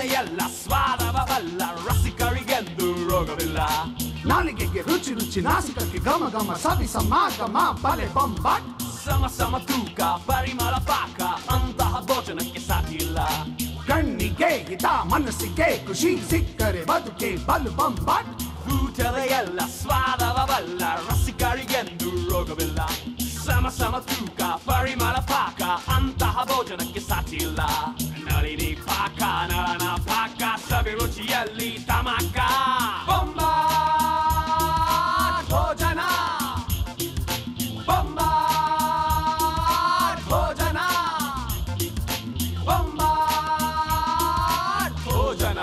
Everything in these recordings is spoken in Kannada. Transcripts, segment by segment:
ಎಲ್ಲ ಸ್ವಾದವ ಬಲ್ಲ ರಸಿಕರಿಗೆಂದು ರೋಗವಿಲ್ಲ ನಾಲಿಗೆಗೆ ರುಚಿ ರುಚಿ ನಾಸಿಕಕ್ಕೆ ಘಮ ಘಮ ಸವಿ ಸಮಾಗಮ ಬಲೆ ಬೊಂಬಾಟ್ ಸಮ ಸಮ ತೂಕ ಪರಿಮಳ ಪಾಕ ಅಂತಹ ಭೋಜನಕ್ಕೆ ಸಾಧ್ಯ ಇಲ್ಲ ಕಣ್ಣಿಗೆ ಹಿತ ಮನಸ್ಸಿಗೆ ಖುಷಿ ಸಿಕ್ಕರೆ ಬದುಕೆ ಬಲು ಬೊಂಬಾಟ್ ಊಟದ ಎಲ್ಲ ಸ್ವಾದವ ಬಲ್ಲ ರಸಿಕರಿಗೆಂದು ರೋಗವಿಲ್ಲ ಸಮ ಸಮ ತೂಕ ಪರಿಮಳ ಪಾಕ ಅಂತಹ ಭೋಜನಕ್ಕೆ ಸಾಧ್ಯ ಇಲ್ಲ ನಳಿನಿ ಪಾಕ ನಳನ ಪಾಕ ಸವಿ ರುಚಿಯಲ್ಲಿ ತಮಕ ಬೊಂಬ Bhojana Bomba Bhojana Bomba Bhojana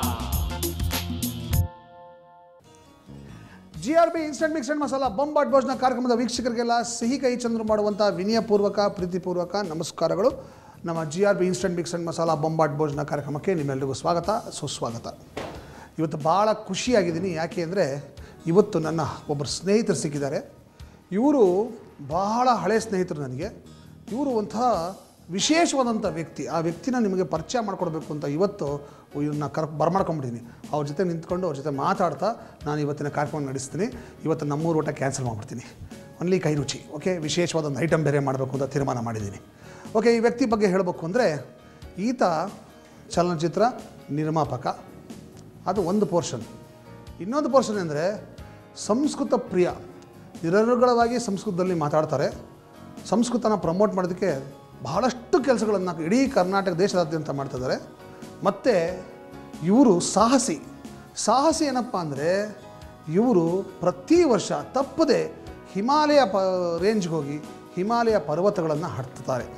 G R B instant mix and masala Bombat Bhojana ಕಾರ್ಯಕ್ರಮದ ವೀಕ್ಷಕರಿಗೆಲ್ಲ ಸಿಹಿ ಕೈ ಚಂದ್ರ ಮಾಡುವಂಥ ವಿನಯಪೂರ್ವಕ ಪ್ರೀತಿಪೂರ್ವಕ ನಮಸ್ಕಾರಗಳು ನಮ್ಮ G R B instant mix and masala Bombat Bhojana ಕಾರ್ಯಕ್ರಮಕ್ಕೆ ನಿಮ್ಮೆಲ್ಲರಿಗೂ ಸ್ವಾಗತ ಸುಸ್ವಾಗತ ಇವತ್ತು ಭಾಳ ಖುಷಿಯಾಗಿದ್ದೀನಿ ಯಾಕೆ ಅಂದರೆ ಇವತ್ತು ನನ್ನ ಒಬ್ಬರು ಸ್ನೇಹಿತರು ಸಿಕ್ಕಿದ್ದಾರೆ ಇವರು ಬಹಳ ಹಳೆ ಸ್ನೇಹಿತರು ನನಗೆ ಇವರು ಒಂಥ ವಿಶೇಷವಾದಂಥ ವ್ಯಕ್ತಿ ಆ ವ್ಯಕ್ತಿನ ನಿಮಗೆ ಪರಿಚಯ ಮಾಡಿಕೊಡ್ಬೇಕು ಅಂತ ಇವತ್ತು ಇವ್ರನ್ನ ಕರ್ ಬರ್ಮಾಡ್ಕೊಂಬಿಟ್ಟಿದ್ದೀನಿ ಅವ್ರ ಜೊತೆ ನಿಂತ್ಕೊಂಡು ಅವ್ರ ಜೊತೆ ಮಾತಾಡ್ತಾ ನಾನು ಇವತ್ತಿನ ಕಾರ್ಯಕ್ರಮ ನಡೆಸ್ತೀನಿ ಇವತ್ತು ನಮ್ಮೂರು ಊಟ ಕ್ಯಾನ್ಸಲ್ ಮಾಡಿಬಿಡ್ತೀನಿ ಒನ್ಲಿ ಕೈ ರುಚಿ ಓಕೆ ವಿಶೇಷವಾದ ಒಂದು ಐಟಮ್ ಬೇರೆ ಮಾಡಬೇಕು ಅಂತ ತೀರ್ಮಾನ ಮಾಡಿದ್ದೀನಿ ಓಕೆ ಈ ವ್ಯಕ್ತಿ ಬಗ್ಗೆ ಹೇಳಬೇಕು ಅಂದರೆ ಈತ ಚಲನಚಿತ್ರ ನಿರ್ಮಾಪಕ ಅದು ಒಂದು ಪೋರ್ಷನ್ ಇನ್ನೊಂದು ಪೋರ್ಷನ್ ಅಂದರೆ ಸಂಸ್ಕೃತ ಪ್ರಿಯ ನಿರರ್ಗಳವಾಗಿ ಸಂಸ್ಕೃತದಲ್ಲಿ ಮಾತಾಡ್ತಾರೆ ಸಂಸ್ಕೃತನ ಪ್ರಮೋಟ್ ಮಾಡೋದಕ್ಕೆ ಬಹಳಷ್ಟು ಕೆಲಸಗಳನ್ನು ಇಡೀ ಕರ್ನಾಟಕ ದೇಶದಾದ್ಯಂತ ಮಾಡ್ತಿದ್ದಾರೆ ಮತ್ತು ಇವರು ಸಾಹಸಿ ಸಾಹಸಿ ಏನಪ್ಪ ಅಂದರೆ ಇವರು ಪ್ರತಿ ವರ್ಷ ತಪ್ಪದೆ ಹಿಮಾಲಯ ಪ ರೇಂಜ್ಗೆ ಹೋಗಿ ಹಿಮಾಲಯ ಪರ್ವತಗಳನ್ನು ಹತ್ತುತ್ತಾರೆ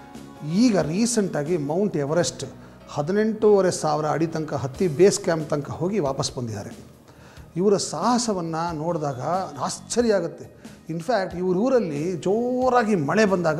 ಈಗ ರೀಸೆಂಟಾಗಿ ಮೌಂಟ್ ಎವರೆಸ್ಟ್ ಹದಿನೆಂಟೂವರೆ ಸಾವಿರ ಅಡಿ ತನಕ ಹತ್ತಿ ಬೇಸ್ ಕ್ಯಾಂಪ್ ತನಕ ಹೋಗಿ ವಾಪಸ್ ಬಂದಿದ್ದಾರೆ ಇವರ ಸಾಹಸವನ್ನು ನೋಡಿದಾಗ ಆಶ್ಚರ್ಯ ಆಗುತ್ತೆ ಇನ್ಫ್ಯಾಕ್ಟ್ ಇವ್ರ ಊರಲ್ಲಿ ಜೋರಾಗಿ ಮಳೆ ಬಂದಾಗ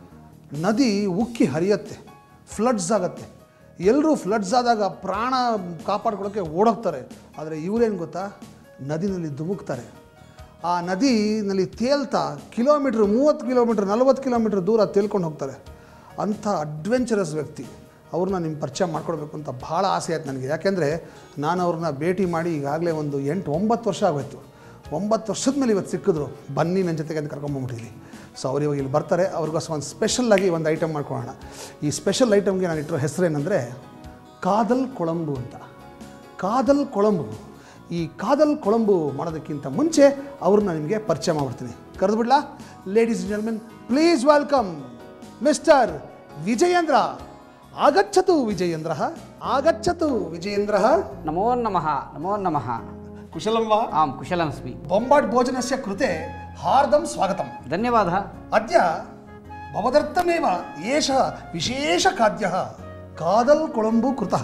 ನದಿ ಉಕ್ಕಿ ಹರಿಯತ್ತೆ ಫ್ಲಡ್ಸ್ ಆಗುತ್ತೆ ಎಲ್ಲರೂ ಫ್ಲಡ್ಸ್ ಆದಾಗ ಪ್ರಾಣ ಕಾಪಾಡ್ಕೊಳ್ಳೋಕ್ಕೆ ಓಡೋಗ್ತಾರೆ ಆದರೆ ಇವರೇನು ಗೊತ್ತಾ ನದಿನಲ್ಲಿ ಧುಮುಕ್ತಾರೆ ಆ ನದಿನಲ್ಲಿ ತೇಲ್ತಾ ಕಿಲೋಮೀಟ್ರ್ ಮೂವತ್ತು ಕಿಲೋಮೀಟ್ರ್ ನಲ್ವತ್ತು ಕಿಲೋಮೀಟ್ರ್ ದೂರ ತೇಲ್ಕೊಂಡು ಹೋಗ್ತಾರೆ ಅಂಥ ಅಡ್ವೆಂಚರಸ್ ವ್ಯಕ್ತಿ ಅವ್ರನ್ನ ನಿಮ್ಮ ಪರಿಚಯ ಮಾಡ್ಕೊಡ್ಬೇಕು ಅಂತ ಭಾಳ ಆಸೆ ಆಯ್ತು ನನಗೆ ಯಾಕೆಂದರೆ ನಾನು ಅವ್ರನ್ನ ಭೇಟಿ ಮಾಡಿ ಈಗಾಗಲೇ ಒಂದು ಎಂಟು ಒಂಬತ್ತು ವರ್ಷ ಆಗೋಯ್ತು ಒಂಬತ್ತು ವರ್ಷದ ಮೇಲೆ ಇವತ್ತು ಸಿಕ್ಕಿದ್ರು ಬನ್ನಿ ನನ್ನ ಜೊತೆಗೆ ಅಂತ ಕರ್ಕೊಂಬಂಬಿಟ್ಟಿದ್ದೀನಿ ಸೊ ಅವ್ರು ಇವಾಗ ಇಲ್ಲಿ ಬರ್ತಾರೆ ಅವ್ರಿಗೋಸ್ಕರ ಒಂದು ಸ್ಪೆಷಲ್ಲಾಗಿ ಒಂದು ಐಟಮ್ ಮಾಡ್ಕೊಳ್ಳೋಣ ಈ ಸ್ಪೆಷಲ್ ಐಟಮ್ಗೆ ನಾನು ಇಟ್ಟಿರೋ ಹೆಸರೇನೆಂದರೆ ಕಾದಲ್ ಕೊಳಂಬು ಅಂತ ಕಾದಲ್ ಕೊಳಂಬು ಈ ಕಾದಲ್ ಕೊಳಂಬು ಮಾಡೋದಕ್ಕಿಂತ ಮುಂಚೆ ಅವ್ರನ್ನ ನಿಮಗೆ ಪರಿಚಯ ಮಾಡ್ಬಿಡ್ತೀನಿ ಕರೆದು ಬಿಡ್ಲಾ ladies gentlemen please welcome mister Vijayendra ಆಗಚ್ಚತು ವಿಜಯೇಂದ್ರ ಆಗಚ್ಚತು ವಿಜಯೇಂದ್ರ ನಮೋ ನಮಃ ನಮೋ ನಮಃ ಕುಶಲಂ ವಾ ಆಂ ಕುಶಲಮಸ್ಮಿ ಬೊಂಬಾಟ್ ಭೋಜನಸ್ಯ ಕೃತೆ ಹಾರ್ದಂ ಸ್ವಾಗತಂ ಧನ್ಯವಾದः ಅದ್ಯ ಭವದರ್ಥಮೇವ ಏಷ ವಿಶೇಷ ಖಾದ್ಯ ಕಾದಲ್ ಕೊಳಂಬು ಕೃತಃ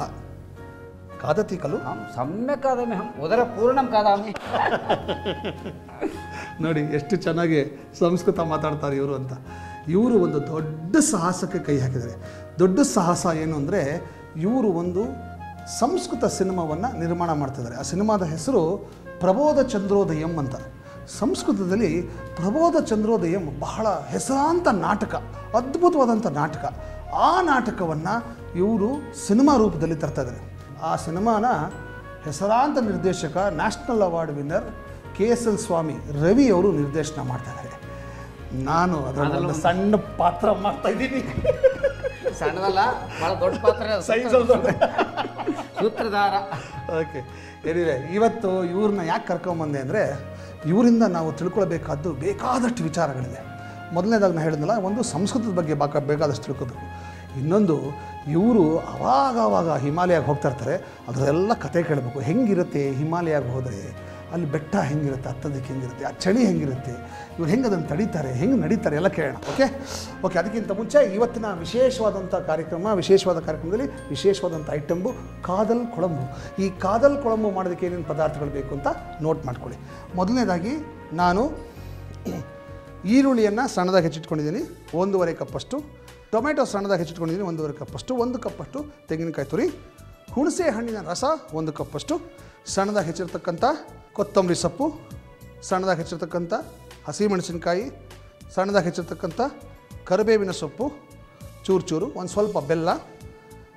ಖಾದತಿ ಖಲು ಆಂ ಸಮ್ಯಕ್ खादामि अहम् उदरपूर्णं खादामि ನೋಡಿ ಎಷ್ಟು ಚೆನ್ನಾಗಿ ಸಂಸ್ಕೃತ ಮಾತಾಡ್ತಾರೆ ಇವರು ಅಂತ ಇವರು ಒಂದು ದೊಡ್ಡ ಸಾಹಸಕ್ಕೆ ಕೈ ಹಾಕಿದ್ದಾರೆ ದೊಡ್ಡ ಸಾಹಸ ಏನು ಅಂದರೆ ಇವರು ಒಂದು ಸಂಸ್ಕೃತ ಸಿನಿಮಾವನ್ನು ನಿರ್ಮಾಣ ಮಾಡ್ತಿದ್ದಾರೆ ಆ ಸಿನಿಮಾದ ಹೆಸರು ಪ್ರಬೋಧ ಚಂದ್ರೋದಯಂ ಅಂತ ಸಂಸ್ಕೃತದಲ್ಲಿ ಪ್ರಬೋಧ ಚಂದ್ರೋದಯಂ ಬಹಳ ಹೆಸರಾಂತ ನಾಟಕ ಅದ್ಭುತವಾದಂಥ ನಾಟಕ ಆ ನಾಟಕವನ್ನು ಇವರು ಸಿನಿಮಾ ರೂಪದಲ್ಲಿ ತರ್ತಾ ಇದ್ದಾರೆ ಆ ಸಿನಿಮಾನ ಹೆಸರಾಂತ ನಿರ್ದೇಶಕ national award winner K S L Swamy Ravi ಅವರು ನಿರ್ದೇಶನ ಮಾಡ್ತಾ ಇದ್ದಾರೆ ನಾನು ಅದರಲ್ಲಿ ಒಂದು ಸಣ್ಣ ಪಾತ್ರ ಮಾಡ್ತಾ ಇದ್ದೀನಿ ಸಣ್ಣದಲ್ಲ ಬಹಳ ದೊಡ್ಡ ಪಾತ್ರ Size ಅಲ್ಲಿ ದೊಡ್ಡ. ಸೂತ್ರಧಾರ ಓಕೆ ಏನಿದೆ ಇವತ್ತು ಇವ್ರನ್ನ ಯಾಕೆ ಕರ್ಕೊಂಬಂದೆ ಅಂದರೆ ಇವರಿಂದ ನಾವು ತಿಳ್ಕೊಳ್ಬೇಕಾದ್ದು ಬೇಕಾದಷ್ಟು ವಿಚಾರಗಳಿದೆ ಮೊದಲನೇದಾಗಿ ನಾನು ಹೇಳಿದ್ನಲ್ಲ ಒಂದು ಸಂಸ್ಕೃತದ ಬಗ್ಗೆ ಬಾಕ ಬೇಕಾದಷ್ಟು ತಿಳ್ಕೊಬೇಕು ಇನ್ನೊಂದು ಇವರು ಅವಾಗ ಅವಾಗ ಹಿಮಾಲಯಕ್ಕೆ ಹೋಗ್ತಾ ಇರ್ತಾರೆ ಅದರೆಲ್ಲ ಕತೆ ಕೇಳಬೇಕು ಹೆಂಗಿರುತ್ತೆ ಹಿಮಾಲಯಕ್ಕೆ ಹೋದರೆ ಅಲ್ಲಿ ಬೆಟ್ಟ ಹೆಂಗಿರುತ್ತೆ ಹತ್ತೋದಕ್ಕೆ ಹೆಂಗಿರುತ್ತೆ ಆ ಚಳಿ ಹೆಂಗಿರುತ್ತೆ ಇವ್ರು ಹೆಂಗೆ ಅದನ್ನು ತಡೀತಾರೆ ಹೆಂಗೆ ನಡೀತಾರೆ ಎಲ್ಲ ಕೇಳೋಣ ಓಕೆ ಓಕೆ ಅದಕ್ಕಿಂತ ಮುಂಚೆ ಇವತ್ತಿನ ವಿಶೇಷವಾದಂಥ ಕಾರ್ಯಕ್ರಮ ವಿಶೇಷವಾದ ಕಾರ್ಯಕ್ರಮದಲ್ಲಿ ವಿಶೇಷವಾದಂಥ ಐಟಮ್ಬು ಕಾದಲ್ ಕೊಳಂಬು ಈ ಕಾದಲ್ ಕೊಳಂಬು ಮಾಡೋದಕ್ಕೆ ಏನೇನು ಪದಾರ್ಥಗಳು ಬೇಕು ಅಂತ ನೋಟ್ ಮಾಡ್ಕೊಳ್ಳಿ ಮೊದಲನೇದಾಗಿ ನಾನು ಈರುಳ್ಳಿಯನ್ನು ಸಣ್ಣದಾಗಿ ಹೆಚ್ಚಿಟ್ಕೊಂಡಿದ್ದೀನಿ ಒಂದೂವರೆ ಕಪ್ಪಷ್ಟು ಟೊಮೆಟೊ ಸಣ್ಣದಾಗಿ ಹೆಚ್ಚಿಟ್ಕೊಂಡಿದ್ದೀನಿ ಒಂದೂವರೆ ಕಪ್ಪಷ್ಟು ಒಂದು ಕಪ್ಪಷ್ಟು ತೆಂಗಿನಕಾಯಿ ತುರಿ ಹುಣಸೆ ಹಣ್ಣಿನ ರಸ ಒಂದು ಕಪ್ಪಷ್ಟು ಸಣ್ಣದಾಗಿ ಹೆಚ್ಚಿರ್ತಕ್ಕಂಥ ಕೊತ್ತಂಬರಿ ಸೊಪ್ಪು ಸಣ್ಣದಾಗಿ ಹೆಚ್ಚಿರ್ತಕ್ಕಂಥ ಹಸಿಮೆಣಸಿನಕಾಯಿ ಸಣ್ಣದಾಗಿ ಹೆಚ್ಚಿರ್ತಕ್ಕಂಥ ಕರಿಬೇವಿನ ಸೊಪ್ಪು ಚೂರು ಚೂರು ಒಂದು ಸ್ವಲ್ಪ ಬೆಲ್ಲ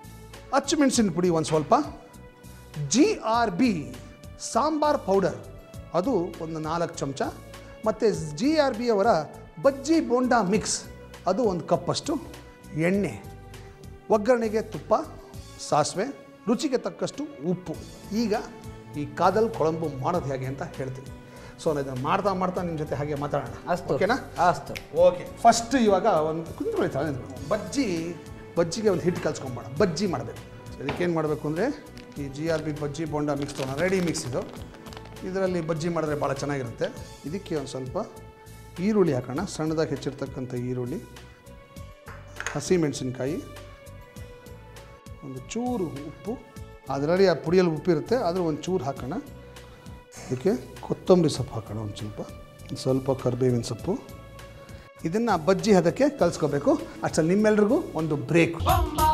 ಅಚ್ಚುಮೆಣಸಿನ ಪುಡಿ ಒಂದು ಸ್ವಲ್ಪ G R B sambar powder ಅದು ಒಂದು ನಾಲ್ಕು ಚಮಚ ಮತ್ತು ಜಿ ಆರ್ ಬಿ ಅವರ ಬಜ್ಜಿ ಬೋಂಡಾ ಮಿಕ್ಸ್ ಅದು ಒಂದು ಕಪ್ಪಷ್ಟು ಎಣ್ಣೆ ಒಗ್ಗರಣೆಗೆ ತುಪ್ಪ ಸಾಸಿವೆ ರುಚಿಗೆ ತಕ್ಕಷ್ಟು ಉಪ್ಪು ಈಗ ಈ ಕಾದಲ್ ಕೊಳಂಬು ಮಾಡೋದು ಹೇಗೆ ಅಂತ ಹೇಳ್ತೀನಿ ಸೊ ನಾನು ಇದನ್ನು ಮಾಡ್ತಾ ಮಾಡ್ತಾ ನಿಮ್ಮ ಜೊತೆ ಹಾಗೆ ಮಾತಾಡೋಣ ಅಸ್ತು ಓಕೆನಾ ಅಸ್ತು ಓಕೆ ಫಸ್ಟ್ ಇವಾಗ ಒಂದು ಕುಂತ್ಕೊಳ್ಳಿ ತಾಳೆ ನಿಂತ್ಕೊಳ್ಳಿ. ಬಜ್ಜಿ ಬಜ್ಜಿಗೆ ಒಂದು ಹಿಟ್ಟು ಕಲ್ಸ್ಕೊಂಬೋಣ ಬಜ್ಜಿ ಮಾಡಬೇಕು ಇದಕ್ಕೇನು ಮಾಡಬೇಕು ಅಂದರೆ ಈ G R B bajji bonda mix ತೊಗೊಳ ರೆಡಿ ಮಿಕ್ಸ್ ಇದು ಇದರಲ್ಲಿ ಬಜ್ಜಿ ಮಾಡಿದ್ರೆ ಭಾಳ ಚೆನ್ನಾಗಿರುತ್ತೆ ಇದಕ್ಕೆ ಒಂದು ಸ್ವಲ್ಪ ಈರುಳ್ಳಿ ಹಾಕೋಣ ಸಣ್ಣದಾಗಿ ಹೆಚ್ಚಿರ್ತಕ್ಕಂಥ ಈರುಳ್ಳಿ ಹಸಿಮೆಣಸಿನ್ಕಾಯಿ ಒಂದು ಚೂರು ಉಪ್ಪು ಅದರಲ್ಲಿ ಆ ಪುಡಿಯಲ್ಲಿ ಉಪ್ಪಿರುತ್ತೆ ಆದರೂ ಒಂದು ಚೂರು ಹಾಕೋಣ ಇದಕ್ಕೆ ಕೊತ್ತಂಬರಿ ಸೊಪ್ಪು ಹಾಕೋಣ ಒಂದು ಸ್ವಲ್ಪ ಒಂದ್ ಸ್ವಲ್ಪ ಕರಿಬೇವಿನ ಸೊಪ್ಪು ಇದನ್ನು ಬಜ್ಜಿ ಹದಕ್ಕೆ ಕಲಿಸ್ಕೋಬೇಕು ಅಷ್ಟಲ್ಲಿ ನಿಮ್ಮೆಲ್ರಿಗೂ ಒಂದು ಬ್ರೇಕ್ Bomba